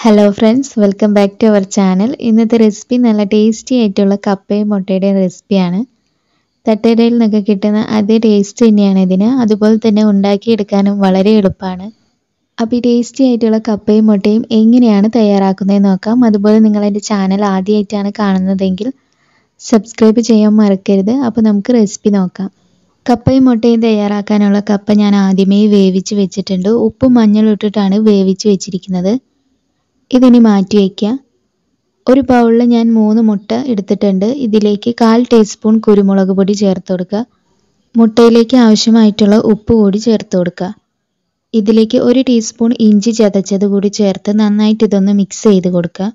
hello friends welcome back to our channel ഇന്നത്തെ recipe നല്ല tasty ആയിട്ടുള്ള കപ്പയും മുട്ടയുടെയും റെസിപ്പിയാണ് തട്ടുകടയിൽ നിന്നൊക്കെ കിട്ടുന്ന അതേ ടേസ്റ്റ് തന്നെയാണ് ഇതിന് അതുപോലെ തന്നെ ഉണ്ടാക്കിയെടുക്കാനും വളരെ എളുപ്പമാണ് അപ്പോൾ ഈ ടേസ്റ്റി ആയിട്ടുള്ള കപ്പയും മുട്ടയും എങ്ങനെയാണ് തയ്യാറാക്കുന്നതെന്ന് നോക്കാം അതുപോലെ നിങ്ങൾ എൻ്റെ ചാനൽ ആദ്യമായിട്ടാണ് കാണുന്നതെങ്കിൽ സബ്സ്ക്രൈബ് ചെയ്യാൻ മറക്കരുത് അപ്പോൾ നമുക്ക് റെസിപ്പി നോക്കാം കപ്പയും മുട്ടയും തയ്യാറാക്കാനുള്ള കപ്പ ഞാൻ ആദ്യമേ വേവിച്ച് വെച്ചിട്ടുണ്ട് ഉപ്പും മഞ്ഞളും ഇട്ടിട്ടാണ് വേവിച്ച് വെച്ചിരിക്കുന്നത് ഇതിനി മാറ്റി വയ്ക്കുക ഒരു ബൗളിൽ ഞാൻ മൂന്ന് മുട്ട എടുത്തിട്ടുണ്ട് ഇതിലേക്ക് കാൽ ടീസ്പൂൺ കുരുമുളക് പൊടി ചേർത്ത് കൊടുക്കുക മുട്ടയിലേക്ക് ആവശ്യമായിട്ടുള്ള ഉപ്പ് കൂടി ചേർത്ത് കൊടുക്കുക ഇതിലേക്ക് ഒരു ടീസ്പൂൺ ഇഞ്ചി ചതച്ചത് കൂടി ചേർത്ത് നന്നായിട്ട് ഇതൊന്ന് മിക്സ് ചെയ്ത് കൊടുക്കുക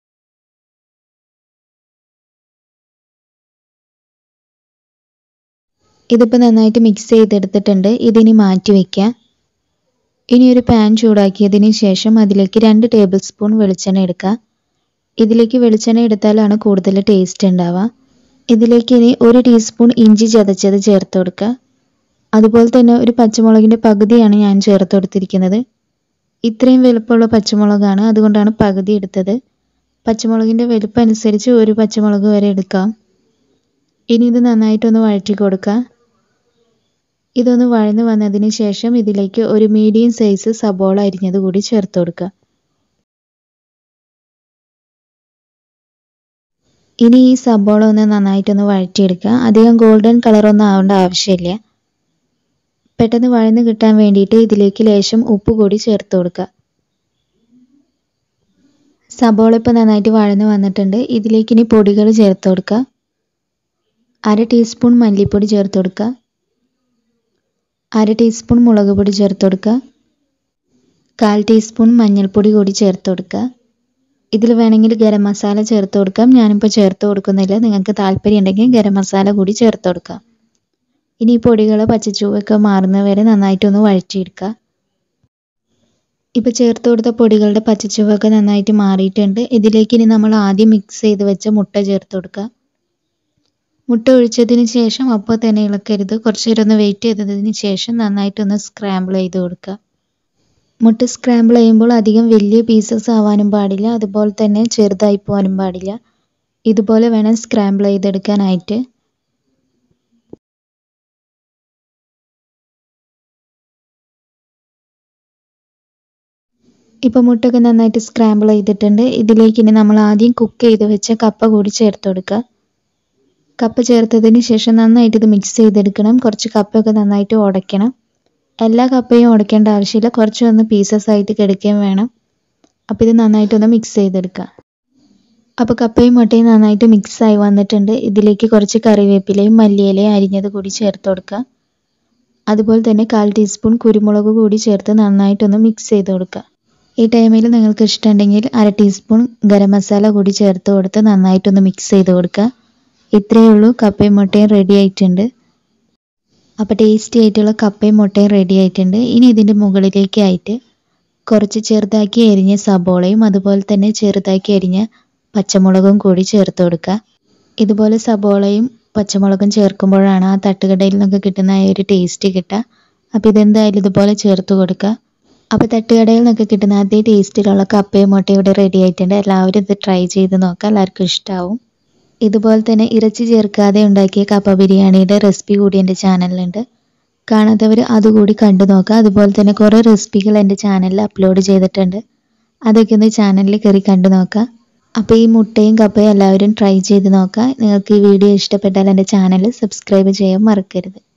ഇതിപ്പോൾ നന്നായിട്ട് മിക്സ് ചെയ്തെടുത്തിട്ടുണ്ട് ഇതിനി മാറ്റി വയ്ക്കുക ഇനി ഒരു പാൻ ചൂടാക്കിയതിന് ശേഷം അതിലേക്ക് രണ്ട് ടേബിൾ സ്പൂൺ വെളിച്ചെണ്ണ എടുക്കുക ഇതിലേക്ക് വെളിച്ചെണ്ണ എടുത്താലാണ് കൂടുതൽ ടേസ്റ്റ് ഉണ്ടാവുക ഇതിലേക്ക് ഇനി ഒരു ടീസ്പൂൺ ഇഞ്ചി ചതച്ചത് ചേർത്ത് കൊടുക്കുക അതുപോലെ തന്നെ ഒരു പച്ചമുളകിൻ്റെ പകുതിയാണ് ഞാൻ ചേർത്ത് കൊടുത്തിരിക്കുന്നത് ഇത്രയും വലുപ്പമുള്ള പച്ചമുളകാണ് അതുകൊണ്ടാണ് പകുതി എടുത്തത് പച്ചമുളകിൻ്റെ വലുപ്പം അനുസരിച്ച് ഒരു പച്ചമുളക് വരെ എടുക്കാം ഇനി ഇത് നന്നായിട്ടൊന്ന് വഴറ്റി കൊടുക്കുക ഇതൊന്ന് വഴന്ന് വന്നതിന് ശേഷം ഇതിലേക്ക് ഒരു മീഡിയം സൈസ് സബോള അരിഞ്ഞത് കൂടി ചേർത്ത് കൊടുക്കുക ഇനി ഈ സബോള ഒന്ന് നന്നായിട്ടൊന്ന് വഴറ്റിയെടുക്കുക അധികം ഗോൾഡൻ കളറൊന്നും ആവേണ്ട ആവശ്യമില്ല പെട്ടെന്ന് വഴന്ന് കിട്ടാൻ വേണ്ടിയിട്ട് ഇതിലേക്ക് ലേശം ഉപ്പ് കൂടി ചേർത്ത് കൊടുക്കുക സബോള ഇപ്പോൾ നന്നായിട്ട് വഴന്ന് വന്നിട്ടുണ്ട് ഇതിലേക്ക് ഇനി പൊടികൾ ചേർത്ത് കൊടുക്കുക അര ടീസ്പൂൺ മല്ലിപ്പൊടി ചേർത്ത് കൊടുക്കുക അര ടീസ്പൂൺ മുളക് പൊടി ചേർത്ത് കൊടുക്കുക കാൽ ടീസ്പൂൺ മഞ്ഞൾപ്പൊടി കൂടി ചേർത്ത് കൊടുക്കുക ഇതിൽ വേണമെങ്കിൽ ഗരം മസാല ചേർത്ത് കൊടുക്കാം ഞാനിപ്പോൾ ചേർത്ത് കൊടുക്കുന്നില്ല നിങ്ങൾക്ക് താല്പര്യം ഉണ്ടെങ്കിൽ ഗരം മസാല കൂടി ചേർത്ത് കൊടുക്കാം ഇനി ഈ പൊടികൾ പച്ചച്ചുവൊക്കെ മാറുന്നവരെ നന്നായിട്ടൊന്ന് വഴറ്റിയെടുക്കുക ഇപ്പോൾ ചേർത്ത് കൊടുത്ത പൊടികളുടെ പച്ചച്ചുവൊക്കെ നന്നായിട്ട് മാറിയിട്ടുണ്ട് ഇതിലേക്ക് ഇനി നമ്മൾ ആദ്യം മിക്സ് ചെയ്ത് വെച്ച മുട്ട ചേർത്ത് കൊടുക്കുക മുട്ട ഒഴിച്ചതിന് ശേഷം അപ്പോൾ തന്നെ ഇളക്കരുത് കുറച്ച് നേരം ഒന്ന് വെയിറ്റ് ചെയ്തതിന് ശേഷം നന്നായിട്ടൊന്ന് സ്ക്രാമ്പിൾ ചെയ്ത് കൊടുക്കുക മുട്ട സ്ക്രാമ്പിൾ ചെയ്യുമ്പോൾ അധികം വലിയ പീസസ് ആവാനും പാടില്ല അതുപോലെ തന്നെ ചെറുതായി പോകാനും പാടില്ല ഇതുപോലെ വേണം സ്ക്രാമ്പിൾ ചെയ്തെടുക്കാനായിട്ട് ഇപ്പോൾ മുട്ടൊക്കെ നന്നായിട്ട് സ്ക്രാമ്പിൾ ചെയ്തിട്ടുണ്ട് ഇതിലേക്ക് ഇനി നമ്മൾ ആദ്യം കുക്ക് ചെയ്ത് വെച്ച കപ്പ കൂടി ചേർത്ത് കൊടുക്കുക കപ്പ ചേർത്തതിന് ശേഷം നന്നായിട്ട് ഇത് മിക്സ് ചെയ്തെടുക്കണം കുറച്ച് കപ്പയൊക്കെ നന്നായിട്ട് ഉടയ്ക്കണം എല്ലാ കപ്പയും ഉടയ്ക്കേണ്ട ആവശ്യമില്ല കുറച്ചൊന്ന് പീസസ് ആയിട്ട് കിടക്കുകയും വേണം അപ്പോൾ ഇത് നന്നായിട്ടൊന്ന് മിക്സ് ചെയ്തെടുക്കുക അപ്പോൾ കപ്പയും മുട്ടയും നന്നായിട്ട് മിക്സ് ആയി വന്നിട്ടുണ്ട് ഇതിലേക്ക് കുറച്ച് കറിവേപ്പിലയും മല്ലിയിലയും അരിഞ്ഞത് കൂടി ചേർത്ത് കൊടുക്കുക അതുപോലെ തന്നെ കാൽ ടീസ്പൂൺ കുരുമുളക് കൂടി ചേർത്ത് നന്നായിട്ടൊന്ന് മിക്സ് ചെയ്ത് കൊടുക്കുക ഈ ടൈമിൽ നിങ്ങൾക്ക് ഇഷ്ടമുണ്ടെങ്കിൽ അര ടീസ്പൂൺ ഗരം മസാല കൂടി ചേർത്ത് കൊടുത്ത് നന്നായിട്ടൊന്ന് മിക്സ് ചെയ്ത് കൊടുക്കുക ഇത്രയേ ഉള്ളൂ കപ്പയും മുട്ടയും റെഡി ആയിട്ടുണ്ട് അപ്പോൾ ടേസ്റ്റി ആയിട്ടുള്ള കപ്പയും മുട്ടയും റെഡി ആയിട്ടുണ്ട് ഇനി ഇതിൻ്റെ മുകളിലേക്കായിട്ട് കുറച്ച് ചെറുതാക്കി എരിഞ്ഞ സബോളയും അതുപോലെ തന്നെ ചെറുതാക്കി എരിഞ്ഞ പച്ചമുളകും കൂടി ചേർത്ത് കൊടുക്കുക ഇതുപോലെ സബോളയും പച്ചമുളകും ചേർക്കുമ്പോഴാണ് ആ തട്ടുകടയിൽ നിന്നൊക്കെ കിട്ടുന്ന ആ ഒരു ടേസ്റ്റ് കിട്ടുക അപ്പോൾ ഇതെന്തായാലും ഇതുപോലെ ചേർത്ത് കൊടുക്കുക അപ്പോൾ തട്ടുകടയിൽ നിന്നൊക്കെ കിട്ടുന്ന അതേ ടേസ്റ്റിലുള്ള കപ്പയും മുട്ടയും ഇവിടെ റെഡി ആയിട്ടുണ്ട് എല്ലാവരും ഇത് ട്രൈ ചെയ്ത് നോക്കുക എല്ലാവർക്കും ഇഷ്ടമാവും ഇതുപോലെ തന്നെ ഇറച്ചി ചേർക്കാതെ ഉണ്ടാക്കിയ കപ്പ ബിരിയാണിയുടെ റെസിപ്പി കൂടി എൻ്റെ ചാനലിലുണ്ട് കാണാത്തവർ അതുകൂടി കണ്ടു നോക്കുക അതുപോലെ തന്നെ കുറേ റെസിപ്പികൾ എൻ്റെ ചാനലിൽ അപ്ലോഡ് ചെയ്തിട്ടുണ്ട് അതൊക്കെ ഒന്ന് ചാനലിൽ കയറി കണ്ടു നോക്കുക അപ്പോൾ ഈ മുട്ടയും കപ്പയും എല്ലാവരും ട്രൈ ചെയ്ത് നോക്കുക നിങ്ങൾക്ക് ഈ വീഡിയോ ഇഷ്ടപ്പെട്ടാൽ എൻ്റെ ചാനൽ സബ്സ്ക്രൈബ് ചെയ്യാൻ മറക്കരുത്